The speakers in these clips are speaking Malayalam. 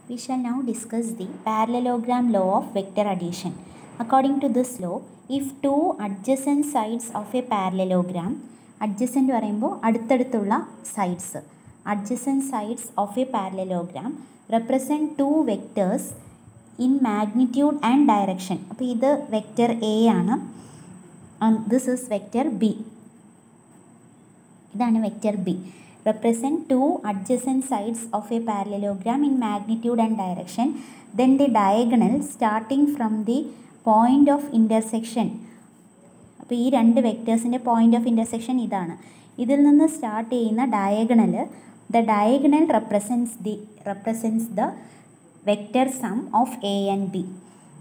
We shall now discuss the parallelogram law of vector addition. According to this law, if two adjacent sides of a parallelogram, adjacent പറയുമ്പോൾ അടുത്തടുത്തുള്ള sides adjacent sides of a parallelogram represent two vectors in magnitude and direction. അപ്പോൾ ഇത് വെക്റ്റർ എ ആണ് ദിസ് ഇസ് വെക്റ്റർ ബി ഇതാണ് vector B represent two adjacent sides of a parallelogram in magnitude and direction then the diagonal starting from the point of intersection അപ്പോൾ ഈ രണ്ട് വെക്റ്റേഴ്സിൻ്റെ പോയിൻ്റ് ഓഫ് ഇൻ്റർസെക്ഷൻ ഇതാണ് ഇതിൽ നിന്ന് സ്റ്റാർട്ട് ചെയ്യുന്ന diagonal the diagonal represents the represents the vector sum of A and B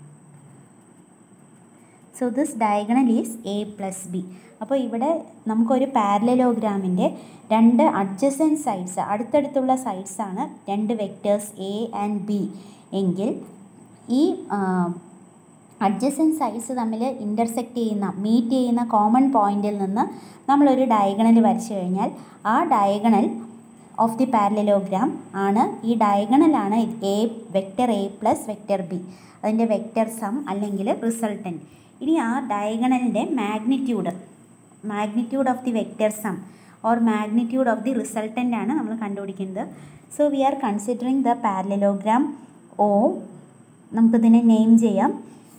so this diagonal is A plus B അപ്പോൾ ഇവിടെ നമുക്കൊരു പാരലലോഗ്രാമിൻ്റെ രണ്ട് അഡ്ജസൻറ്റ് സൈഡ്സ് അടുത്തടുത്തുള്ള സൈഡ്സാണ് രണ്ട് വെക്റ്റേഴ്സ് എ ആൻഡ് ബി എങ്കിൽ ഈ അഡ്ജസൻറ്റ് സൈഡ്സ് തമ്മിൽ ഇൻ്റർസെക്റ്റ് ചെയ്യുന്ന മീറ്റ് ചെയ്യുന്ന കോമൺ പോയിന്റിൽ നിന്ന് നമ്മളൊരു ഡയഗണൽ വരച്ചു കഴിഞ്ഞാൽ ആ ഡയഗണൽ ഓഫ് ദി പാരലലോഗ്രാം ആണ് ഈ ഡയഗണലാണ് A vector A plus vector B അതിൻ്റെ വെക്റ്റർ സം അല്ലെങ്കിൽ റിസൾട്ടൻറ്റ് ഇനി ആ ഡയഗണലിൻ്റെ magnitude magnitude of the vector sum or magnitude of the resultant ആണ് നമ്മൾ കണ്ടുപിടിക്കുന്നത് so we are considering the parallelogram oh നമുക്കിതിനെ നെയിം ചെയ്യാം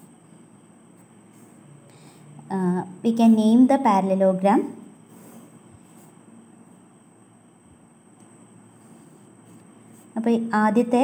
we can name the parallelogram അപ്പോൾ ആദ്യത്തെ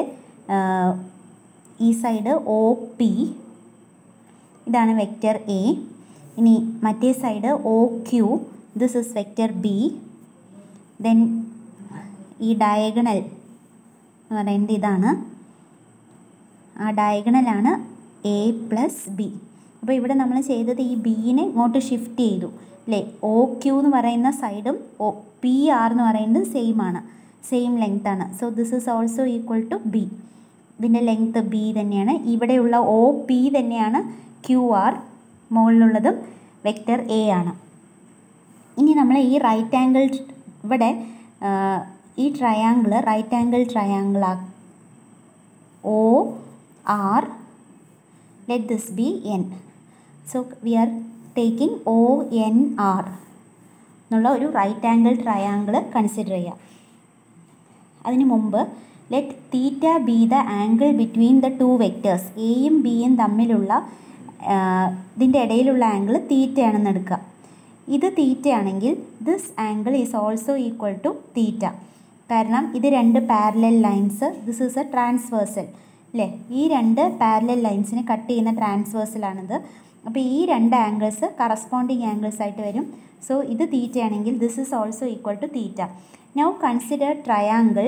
ഈ സൈഡ് ഒ പി ഇതാണ് വെക്റ്റർ എ ഇനി മറ്റേ side O Q this is vector B then ഈ ഡയഗണൽ എന്ന് പറയുന്നത് ഇതാണ് ആ ഡയഗണലാണ് എ പ്ലസ് ബി അപ്പോൾ ഇവിടെ നമ്മൾ ചെയ്തത് ഈ ബീനെ ഇങ്ങോട്ട് ഷിഫ്റ്റ് ചെയ്തു അല്ലേ ഒ ക്യു എന്ന് പറയുന്ന സൈഡും ഒ പി ആർ എന്ന് പറയുന്നത് സെയിം ആണ് സെയിം ലെങ്ത് ആണ് so this is also equal to B ഇതിൻ്റെ ലെങ്ത്ത് ബി തന്നെയാണ് ഇവിടെയുള്ള ഒ പി തന്നെയാണ് ക്യു ആർ മുകളിലുള്ളതും വെക്റ്റർ എ ആണ് ഇനി നമ്മൾ ഈ റൈറ്റ് ആംഗിൾ ഇവിടെ ഈ ട്രയാങ്കിൾ റൈറ്റ് ആംഗിൾ ട്രയാങ്കിൾ ആ O R let this be N so we are taking O N R എന്നുള്ള ഒരു റൈറ്റ് ആംഗിൾ ട്രയാങ്കിൾ കൺസിഡർ ചെയ്യുക അതിന് മുമ്പ് let theta be the angle between the to vectors എയും ബിയും തമ്മിലുള്ള ഇതിൻ്റെ ഇടയിലുള്ള ആംഗിൾ തീറ്റയാണെന്ന് എടുക്കുക ഇത് തീറ്റയാണെങ്കിൽ this angle is also equal to theta കാരണം ഇത് രണ്ട് parallel lines this is a transversal അല്ലേ ഈ രണ്ട് പാരലൽ ലൈൻസിനെ കട്ട് ചെയ്യുന്ന ട്രാൻസ്വേഴ്സലാണിത് അപ്പോൾ ഈ രണ്ട് ആംഗിൾസ് കറസ്പോണ്ടിങ് ആംഗിൾസ് ആയിട്ട് വരും സോ ഇത് തീറ്റയാണെങ്കിൽ this is also equal to theta now consider triangle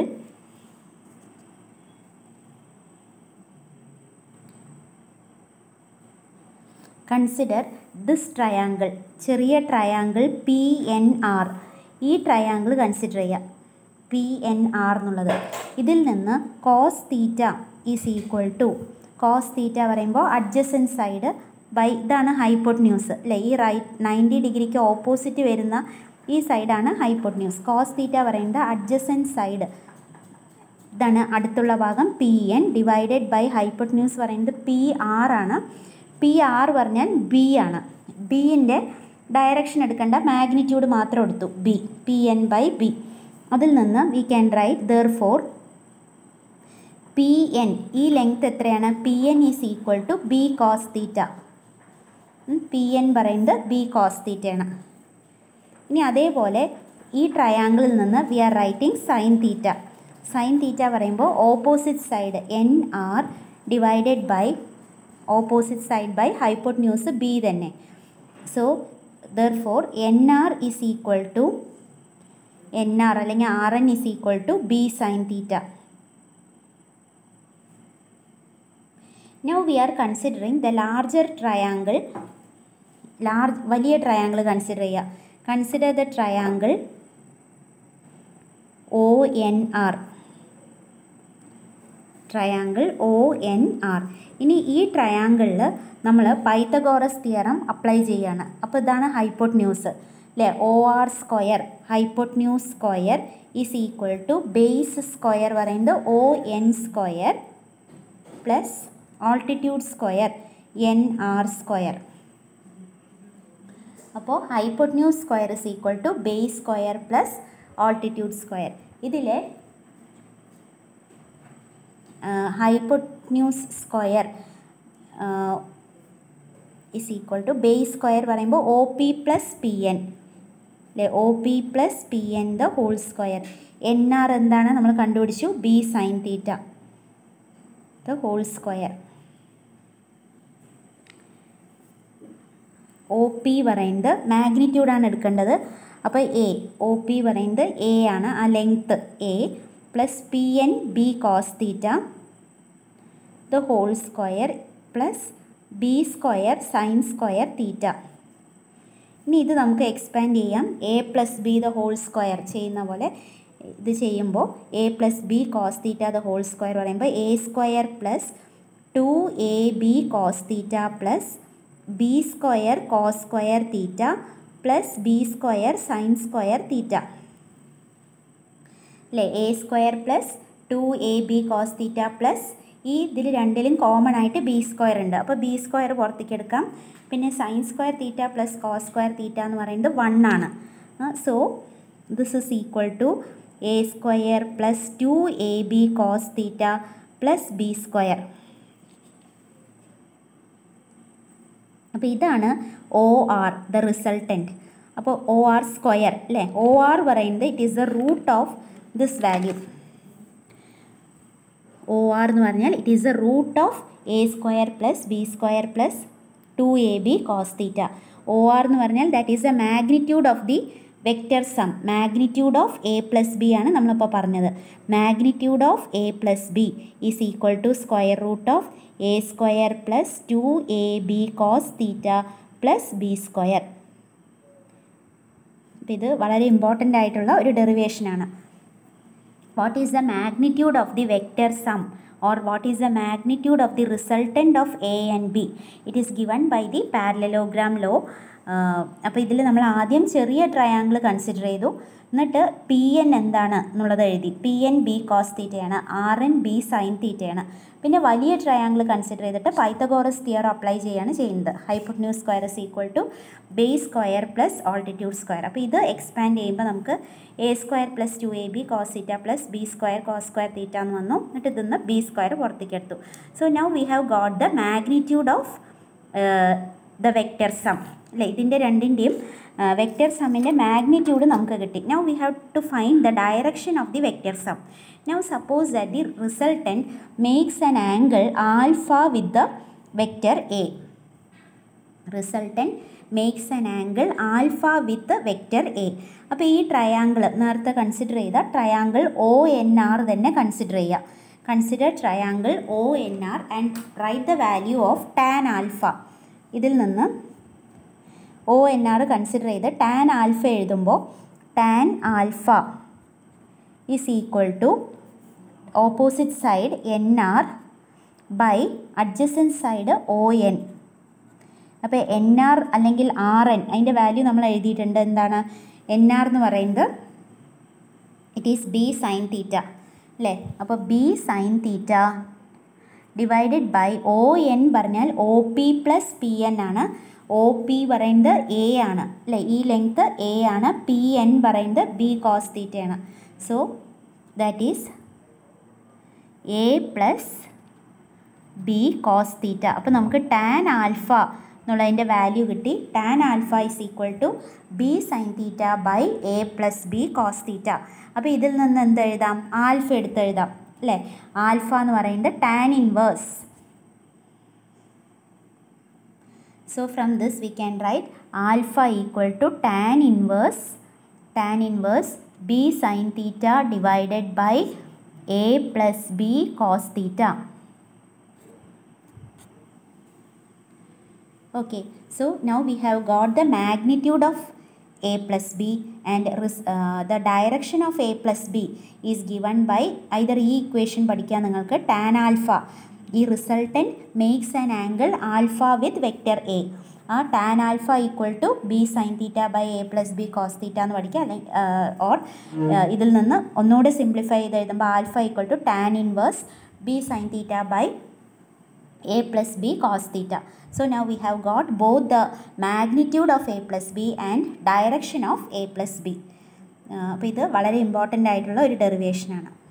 consider this triangle ചെറിയ ട്രയാങ്കിൾ പി എൻ ആർ ഈ ട്രയാങ്കിൾ കൺസിഡർ ചെയ്യുക പി എൻ ആർ എന്നുള്ളത് ഇതിൽ നിന്ന് cos theta is equal to cos theta പറയുമ്പോൾ അഡ്ജസൻറ്റ് സൈഡ് ബൈ ഇതാണ് ഹൈപ്പോട്ട് ന്യൂസ് അല്ലേ ഈ റൈറ്റ് നയൻറ്റി ഡിഗ്രിക്ക് ഓപ്പോസിറ്റ് വരുന്ന ഈ സൈഡാണ് ഹൈപ്പോട്ട് ന്യൂസ് കോസ് തീറ്റ പറയുന്നത് അഡ്ജസൻറ്റ് സൈഡ് ഇതാണ് അടുത്തുള്ള ഭാഗം P N divided by hypotenuse പറയുന്നത് പി ആർ ആണ് പി ആർ പറഞ്ഞാൽ ബി ആണ് ബിൻ്റെ ഡയറക്ഷൻ എടുക്കേണ്ട മാഗ്നിറ്റ്യൂഡ് മാത്രം എടുത്തു B P N by B അതിൽ നിന്ന് we can write therefore P N ഈ ലെങ്ത് എത്രയാണ് P N is equal to B cos theta P N പറയുന്നത് ബി കോസ് തീറ്റയാണ് ഇനി അതേപോലെ ഈ ട്രയാങ്കിളിൽ നിന്ന് we are writing sine theta sine theta പറയുമ്പോൾ opposite side N R divided by opposite side by hypotenuse B തന്നെ so therefore N R is equal to N R അല്ലെങ്കിൽ R N is equal to B sine theta now we are considering the larger triangle large വലിയ ട്രയാങ്കിൾ കൺസിഡർ ചെയ്യുക consider the triangle O N R triangle O N R ഇനി ഈ ട്രയാങ്കിളിൽ നമ്മൾ പൈത്തഗോറസ് തിയറം അപ്ലൈ ചെയ്യുകയാണ് അപ്പോൾ ഇതാണ് ഹൈപ്പോട്ട് ന്യൂസ് അല്ലേ O R square hypotenuse square is equal to base square പറയുന്നത് O N square plus altitude square N R square അപ്പോൾ hypotenuse square is equal to base square plus altitude square ഇതിലെ hypotenuse square is equal to base square പറയുമ്പോൾ O P plus P N അല്ലേ O P plus P N the whole square N R എന്താണ് നമ്മൾ കണ്ടുപിടിച്ചു B sine theta the whole square O P പറയുന്നത് മാഗ്നിറ്റ്യൂഡാണ് എടുക്കേണ്ടത് അപ്പോൾ എ ഒ പി പറയുന്നത് എ ആണ് ആ length A plus P N B cos theta the whole square plus B square sine square theta ഇനി ഇത് നമുക്ക് എക്സ്പാൻഡ് ചെയ്യാം A plus B the whole square ചെയ്യുന്ന പോലെ ഇത് ചെയ്യുമ്പോൾ A plus B cos theta the whole square പറയുമ്പോൾ A square plus two A B cos theta plus B square cos square theta plus B square sine square theta അല്ലേ A square plus two A B cos theta plus ഈ ഇതിൽ രണ്ടിലും കോമൺ ആയിട്ട് ബി സ്ക്വയർ ഉണ്ട് അപ്പോൾ ബി സ്ക്വയർ പുറത്തേക്ക് എടുക്കാം പിന്നെ sine square theta plus cos square theta എന്ന് പറയുന്നത് വൺ ആണ് so this is equal to A square plus two A B cos theta plus B square അപ്പോൾ ഇതാണ് ഒ ആർ ദ റിസൾട്ടൻറ്റ് അപ്പോൾ ഒ ആർ സ്ക്വയർ അല്ലേ ഒ ആർ പറയുന്നത് it is the root of this value O R എന്ന് പറഞ്ഞാൽ it is the root of A square plus B square plus two A B cos theta O R എന്ന് പറഞ്ഞാൽ that is the magnitude of the vector sum magnitude of A plus B ആണ് നമ്മളിപ്പോൾ പറഞ്ഞത് magnitude of A plus B is equal to square root of A square plus two A B cos theta plus B square അപ്പം ഇത് വളരെ ഇമ്പോർട്ടൻ്റ് ആയിട്ടുള്ള ഒരു ഡെറിവേഷനാണ് what is the magnitude of the vector sum or what is the magnitude of the resultant of A and B. It is given by the parallelogram law. അപ്പോൾ ഇതിൽ നമ്മൾ ആദ്യം ചെറിയ ട്രയാങ്കിൾ കൺസിഡർ ചെയ്തു എന്നിട്ട് പി എൻ എന്താണ് എന്നുള്ളത് എഴുതി പി എൻ ബി കോസ് തീറ്റയാണ് ആർ എൻ ബി സൈൻ തീറ്റയാണ് പിന്നെ വലിയ ട്രയാങ്കിൾ കൺസിഡർ ചെയ്തിട്ട് പൈത്തഗോറസ് തിയർ അപ്ലൈ ചെയ്യുകയാണ് ചെയ്യുന്നത് hypotenuse square is equal to base square plus altitude square അപ്പോൾ ഇത് എക്സ്പാൻഡ് ചെയ്യുമ്പോൾ നമുക്ക് A square plus two A B cos theta plus B square cos square theta എന്ന് വന്നു എന്നിട്ട് ഇതിന്ന് ബി സ്ക്വയർ പുറത്തേക്ക് എടുത്തു so now we have got the magnitude of the vector sum അല്ലേ ഇതിൻ്റെ രണ്ടിൻ്റെയും വെക്റ്റർ സമ്മിൻ്റെ മാഗ്നിറ്റ്യൂഡ് നമുക്ക് കിട്ടി now we have to find the direction of the vector sum now suppose that the resultant makes an angle alpha with the vector A resultant makes an angle alpha with vector A അപ്പോൾ ഈ ട്രയാങ്കിൾ നേരത്തെ കൺസിഡർ ചെയ്ത ട്രയാങ്കിൾ ഒ എൻ ആർ തന്നെ കൺസിഡർ ചെയ്യുക consider triangle O N R and write the value of tan alpha ഇതിൽ നിന്ന് ഒ എൻ ആർ കൺസിഡർ ചെയ്ത് ടാൻ ആൽഫ എഴുതുമ്പോൾ tan alpha is equal to opposite side N R by adjacent side O N അപ്പോൾ എൻ ആർ അല്ലെങ്കിൽ ആർ എൻ അതിൻ്റെ വാല്യൂ നമ്മൾ എഴുതിയിട്ടുണ്ട് എന്താണ് എൻ ആർ എന്ന് പറയുന്നത് it is B sine theta അല്ലേ അപ്പോൾ B sine theta divided by O N പറഞ്ഞാൽ O P plus P N ആണ് ഒ പി പറയുന്നത് എ ആണ് അല്ലേ ഈ ലെങ്ത്ത് എ ആണ് പി എൻ പറയുന്നത് ബി കോസ് തീറ്റയാണ് so that is A plus B cos theta അപ്പോൾ നമുക്ക് ടാൻ ആൽഫ എന്നുള്ളതിൻ്റെ വാല്യൂ കിട്ടി tan alpha is equal to B sine theta by A plus B cos theta അപ്പോൾ ഇതിൽ നിന്ന് എന്ത് എഴുതാം ആൽഫ എടുത്ത് എഴുതാം അല്ലേ ആൽഫ എന്ന് പറയുന്നത് tan inverse So from this we can write alpha equal to tan inverse tan inverse b sin theta divided by a plus b cos theta. Okay, so now we have got the magnitude of a plus b and uh, the direction of a plus b is given by either ഈ equation പഠിക്കാൻ നിങ്ങൾക്ക് tan alpha ഈ resultant makes an angle alpha with vector A ആ tan alpha equal to B sine theta by A plus B cos theta എന്ന് പഠിക്കുക അല്ലെങ്കിൽ ഓർ ഇതിൽ നിന്ന് ഒന്നുകൂടെ സിംപ്ലിഫൈ ചെയ്ത് എഴുതുമ്പോൾ alpha equal to tan inverse B sine theta by A plus B cos theta so now we have got both the magnitude of A plus B and direction of A plus B അപ്പോൾ ഇത് വളരെ ഇമ്പോർട്ടൻ്റ് ആയിട്ടുള്ള ഒരു ഡെറിവേഷനാണ്